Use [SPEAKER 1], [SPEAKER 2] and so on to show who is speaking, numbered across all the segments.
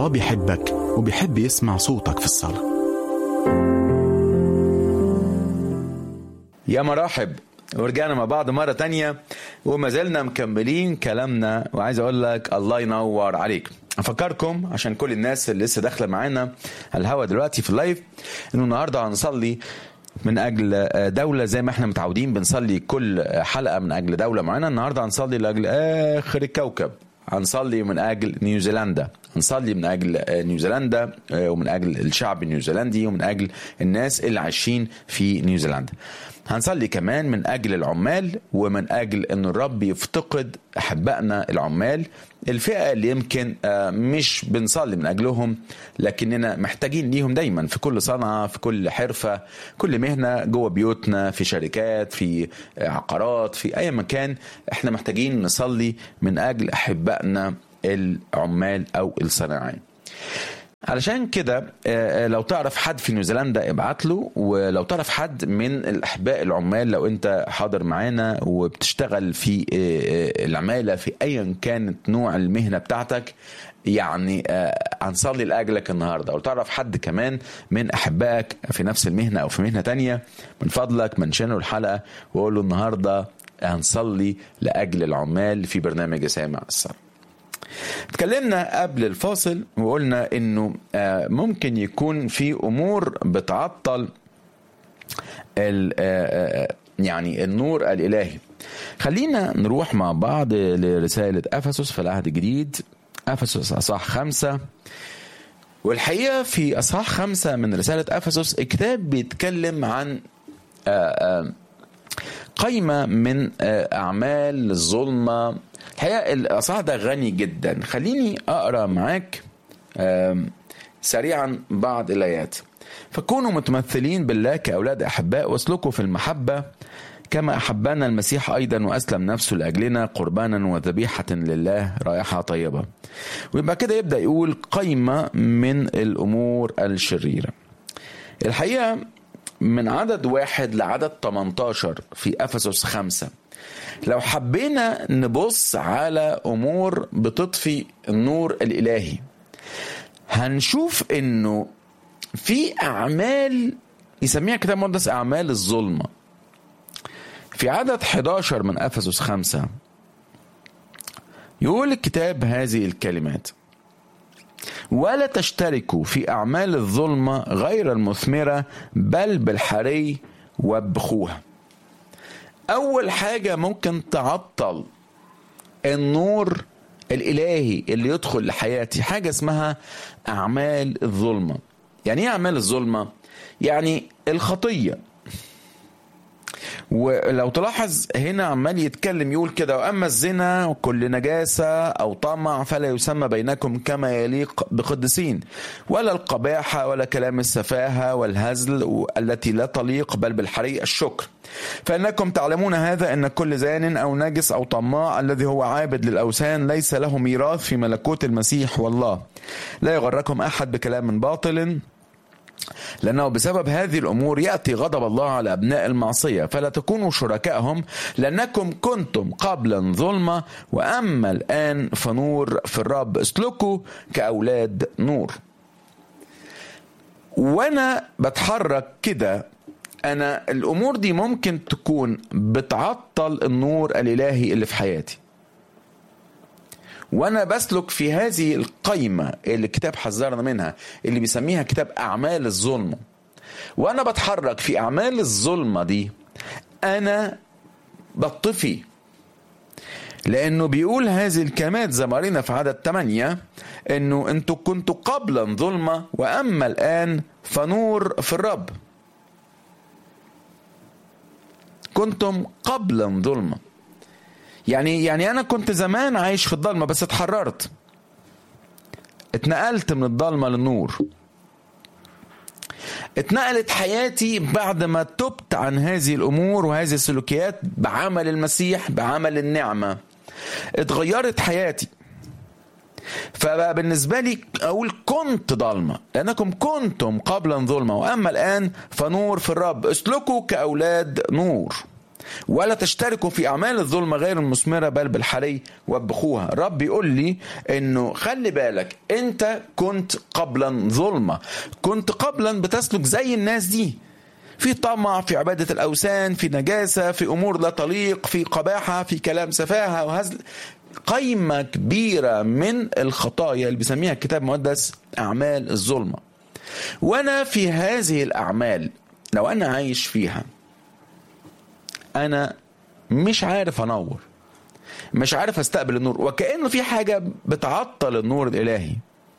[SPEAKER 1] الله بيحبك وبيحب يسمع صوتك في الصلاة
[SPEAKER 2] يا مرحب ورجعنا مع بعض مرة تانية وما زلنا مكملين كلامنا وعايز أقول لك الله ينور عليك أفكركم عشان كل الناس اللي لسه داخلة معانا على الهوا دلوقتي في اللايف إنه النهاردة هنصلي من أجل دولة زي ما احنا متعودين بنصلي كل حلقة من أجل دولة معانا النهاردة هنصلي لأجل آخر الكوكب هنصلي من اجل نيوزيلندا هنصلي من اجل نيوزيلندا ومن اجل الشعب النيوزيلندي ومن اجل الناس اللي عايشين في نيوزيلندا هنصلي كمان من اجل العمال ومن اجل ان الرب يفتقد احبائنا العمال الفئه اللي يمكن مش بنصلي من اجلهم لكننا محتاجين ليهم دايما في كل صنعه في كل حرفه كل مهنه جوه بيوتنا في شركات في عقارات في اي مكان احنا محتاجين نصلي من اجل احبائنا العمال او الصناعيين علشان كده لو تعرف حد في نيوزيلندا ابعت له ولو تعرف حد من الاحباء العمال لو انت حاضر معانا وبتشتغل في العماله في ايا كانت نوع المهنه بتاعتك يعني هنصلي لاجلك النهارده وتعرف حد كمان من احبائك في نفس المهنه او في مهنه تانية من فضلك منشنه الحلقه وقول له النهارده هنصلي لاجل العمال في برنامج سامع الصلاه اتكلمنا قبل الفاصل وقلنا انه ممكن يكون في امور بتعطل يعني النور الالهي خلينا نروح مع بعض لرسالة أفسس في العهد الجديد أفسس أصحاح خمسة والحقيقة في أصحاح خمسة من رسالة أفسس الكتاب بيتكلم عن قائمة من أعمال الظلمة الحقيقة الأصحاح ده غني جدا خليني أقرأ معاك سريعا بعض الآيات فكونوا متمثلين بالله كأولاد أحباء واسلكوا في المحبة كما أحبنا المسيح أيضا وأسلم نفسه لأجلنا قربانا وذبيحة لله رائحة طيبة ويبقى كده يبدأ يقول قيمة من الأمور الشريرة الحقيقة من عدد واحد لعدد 18 في أفسس خمسة لو حبينا نبص على امور بتطفي النور الالهي هنشوف انه في اعمال يسميها كتاب مقدس اعمال الظلمه في عدد 11 من افسس خمسة يقول الكتاب هذه الكلمات ولا تشتركوا في اعمال الظلمه غير المثمره بل بالحري وابخوها اول حاجه ممكن تعطل النور الالهي اللي يدخل لحياتي حاجه اسمها اعمال الظلمه يعني ايه اعمال الظلمه يعني الخطيه ولو تلاحظ هنا عمال يتكلم يقول كده واما الزنا وكل نجاسه او طمع فلا يسمى بينكم كما يليق بقدسين ولا القباحه ولا كلام السفاهه والهزل التي لا تليق بل بالحري الشكر فانكم تعلمون هذا ان كل زان او نجس او طماع الذي هو عابد للاوثان ليس له ميراث في ملكوت المسيح والله لا يغركم احد بكلام باطل لأنه بسبب هذه الأمور يأتي غضب الله على أبناء المعصية فلا تكونوا شركائهم لأنكم كنتم قبلا ظلمة وأما الآن فنور في الرب اسلكوا كأولاد نور وأنا بتحرك كده أنا الأمور دي ممكن تكون بتعطل النور الإلهي اللي في حياتي وانا بسلك في هذه القيمه اللي الكتاب حذرنا منها اللي بيسميها كتاب اعمال الظلمه وانا بتحرك في اعمال الظلمه دي انا بطفي لانه بيقول هذه الكلمات زي ما قرينا في عدد 8 انه انتوا كنتوا قبلا ظلمه واما الان فنور في الرب كنتم قبلا ظلمه يعني يعني انا كنت زمان عايش في الضلمه بس اتحررت اتنقلت من الضلمه للنور اتنقلت حياتي بعد ما تبت عن هذه الامور وهذه السلوكيات بعمل المسيح بعمل النعمه اتغيرت حياتي فبقى بالنسبه لي اقول كنت ضلمه لانكم كنتم قبلا ظلمه واما الان فنور في الرب اسلكوا كاولاد نور ولا تشتركوا في اعمال الظلمه غير المثمره بل بالحري وبخوها الرب بيقول لي انه خلي بالك انت كنت قبلا ظلمه كنت قبلا بتسلك زي الناس دي في طمع في عبادة الأوثان في نجاسة في أمور لا تليق في قباحة في كلام سفاهة وهزل قيمة كبيرة من الخطايا اللي بيسميها الكتاب المقدس أعمال الظلمة وأنا في هذه الأعمال لو أنا عايش فيها أنا مش عارف أنور مش عارف استقبل النور وكأنه في حاجة بتعطل النور الإلهي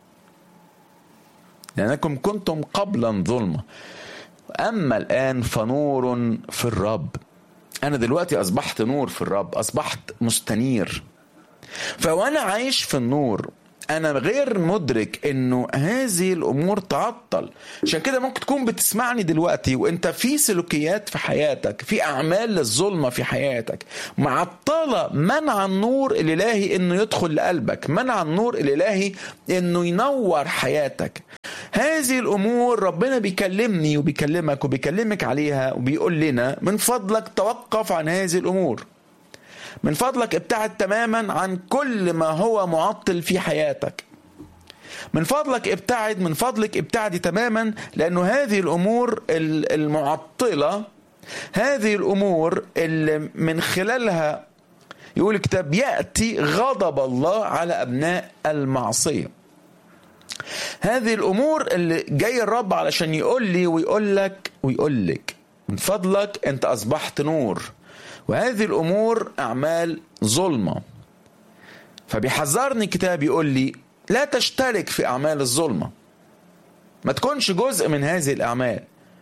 [SPEAKER 2] لأنكم كنتم قبلا ظلمة أما الآن فنور في الرب أنا دلوقتي أصبحت نور في الرب أصبحت مستنير فوأنا عايش في النور أنا غير مدرك إنه هذه الأمور تعطل عشان كده ممكن تكون بتسمعني دلوقتي وأنت في سلوكيات في حياتك في أعمال للظلمة في حياتك معطلة منع النور الإلهي إنه يدخل لقلبك منع النور الإلهي إنه ينور حياتك هذه الامور ربنا بيكلمني وبيكلمك وبيكلمك عليها وبيقول لنا من فضلك توقف عن هذه الامور من فضلك ابتعد تماما عن كل ما هو معطل في حياتك من فضلك ابتعد من فضلك ابتعدي تماما لانه هذه الامور المعطله هذه الامور اللي من خلالها يقول الكتاب ياتي غضب الله على ابناء المعصيه هذه الامور اللي جاي الرب علشان يقول لي ويقول لك ويقول لك من فضلك انت اصبحت نور وهذه الامور اعمال ظلمه فبيحذرني كتاب يقول لي لا تشترك في اعمال الظلمه ما تكونش جزء من هذه الاعمال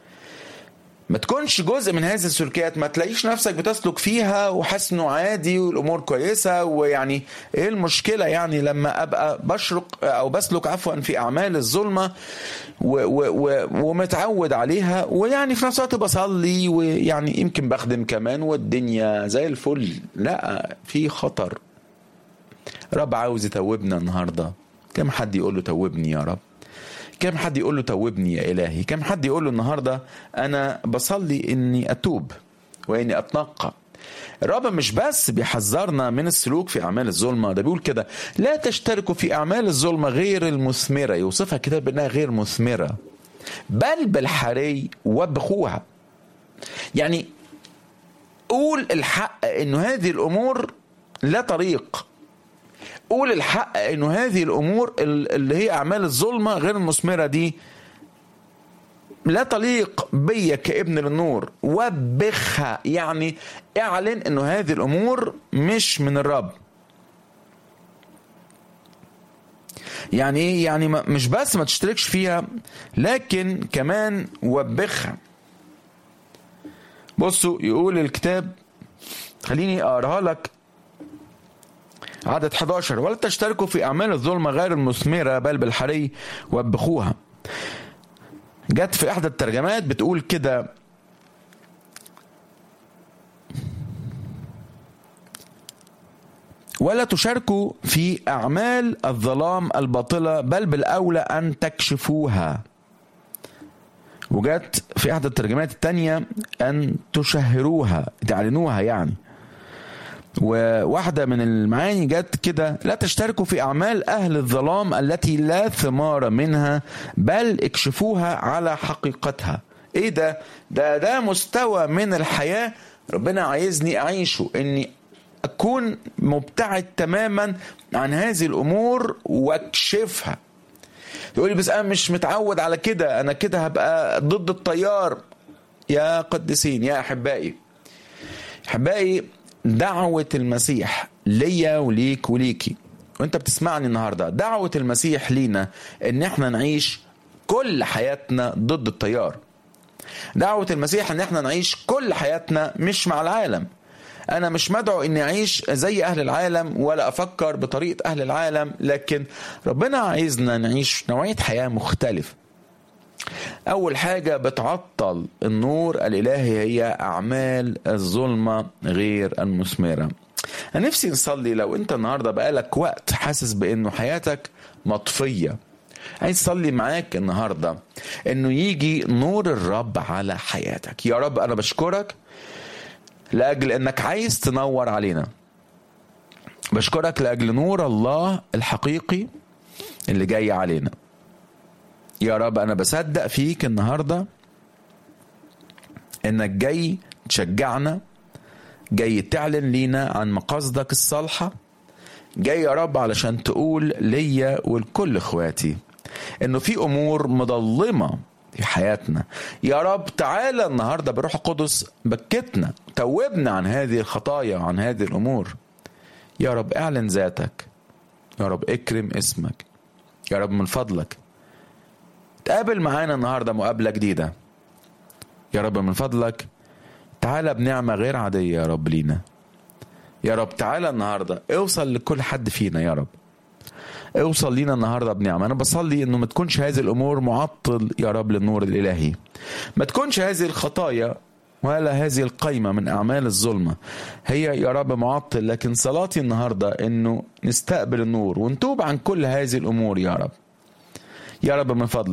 [SPEAKER 2] ما تكونش جزء من هذه السلوكيات ما تلاقيش نفسك بتسلك فيها وحاسس انه عادي والامور كويسه ويعني ايه المشكله يعني لما ابقى بشرق او بسلك عفوا في اعمال الظلمه و و و ومتعود عليها ويعني في نفس الوقت بصلي ويعني يمكن بخدم كمان والدنيا زي الفل لا في خطر رب عاوز يتوبنا النهارده كم حد يقول له توبني يا رب كم حد يقول له توبني يا إلهي كم حد يقول له النهاردة أنا بصلي إني أتوب وإني أتنقى الرب مش بس بيحذرنا من السلوك في أعمال الظلمة ده بيقول كده لا تشتركوا في أعمال الظلمة غير المثمرة يوصفها الكتاب بأنها غير مثمرة بل بالحري وبخوها يعني قول الحق إنه هذه الأمور لا طريق قول الحق انه هذه الامور اللي هي اعمال الظلمه غير المثمره دي لا تليق بيا كابن للنور وبخها يعني اعلن انه هذه الامور مش من الرب يعني ايه يعني مش بس ما تشتركش فيها لكن كمان وبخها بصوا يقول الكتاب خليني اقراها لك عدد 11 ولا تشتركوا في أعمال الظلمة غير المثمرة بل بالحري وبخوها جت في إحدى الترجمات بتقول كده ولا تشاركوا في أعمال الظلام الباطلة بل بالأولى أن تكشفوها وجت في إحدى الترجمات الثانية أن تشهروها تعلنوها يعني وواحدة من المعاني جت كده لا تشتركوا في أعمال أهل الظلام التي لا ثمار منها بل اكشفوها على حقيقتها إيه ده؟ ده ده مستوى من الحياة ربنا عايزني أعيشه إني أكون مبتعد تماما عن هذه الأمور واكشفها يقول لي بس أنا مش متعود على كده أنا كده هبقى ضد التيار يا قديسين يا أحبائي أحبائي دعوة المسيح ليا وليك وليكي وانت بتسمعني النهارده دعوة المسيح لينا ان احنا نعيش كل حياتنا ضد التيار دعوة المسيح ان احنا نعيش كل حياتنا مش مع العالم انا مش مدعو اني اعيش زي اهل العالم ولا افكر بطريقة اهل العالم لكن ربنا عايزنا نعيش نوعية حياة مختلفة أول حاجة بتعطل النور الإلهي هي أعمال الظلمة غير المثمرة أنا نفسي نصلي لو أنت النهاردة بقالك وقت حاسس بأنه حياتك مطفية عايز اصلي معاك النهارده انه يجي نور الرب على حياتك يا رب انا بشكرك لاجل انك عايز تنور علينا بشكرك لاجل نور الله الحقيقي اللي جاي علينا يا رب انا بصدق فيك النهارده انك جاي تشجعنا جاي تعلن لينا عن مقاصدك الصالحه جاي يا رب علشان تقول ليا ولكل اخواتي انه في امور مظلمه في حياتنا يا رب تعالى النهارده بروح القدس بكتنا توبنا عن هذه الخطايا وعن هذه الامور يا رب اعلن ذاتك يا رب اكرم اسمك يا رب من فضلك تقابل معانا النهارده مقابله جديده يا رب من فضلك تعالى بنعمه غير عاديه يا رب لينا يا رب تعالى النهارده اوصل لكل حد فينا يا رب اوصل لينا النهارده بنعمه انا بصلي انه ما تكونش هذه الامور معطل يا رب للنور الالهي ما تكونش هذه الخطايا ولا هذه القايمة من أعمال الظلمة هي يا رب معطل لكن صلاتي النهاردة أنه نستقبل النور ونتوب عن كل هذه الأمور يا رب يا رب من فضلك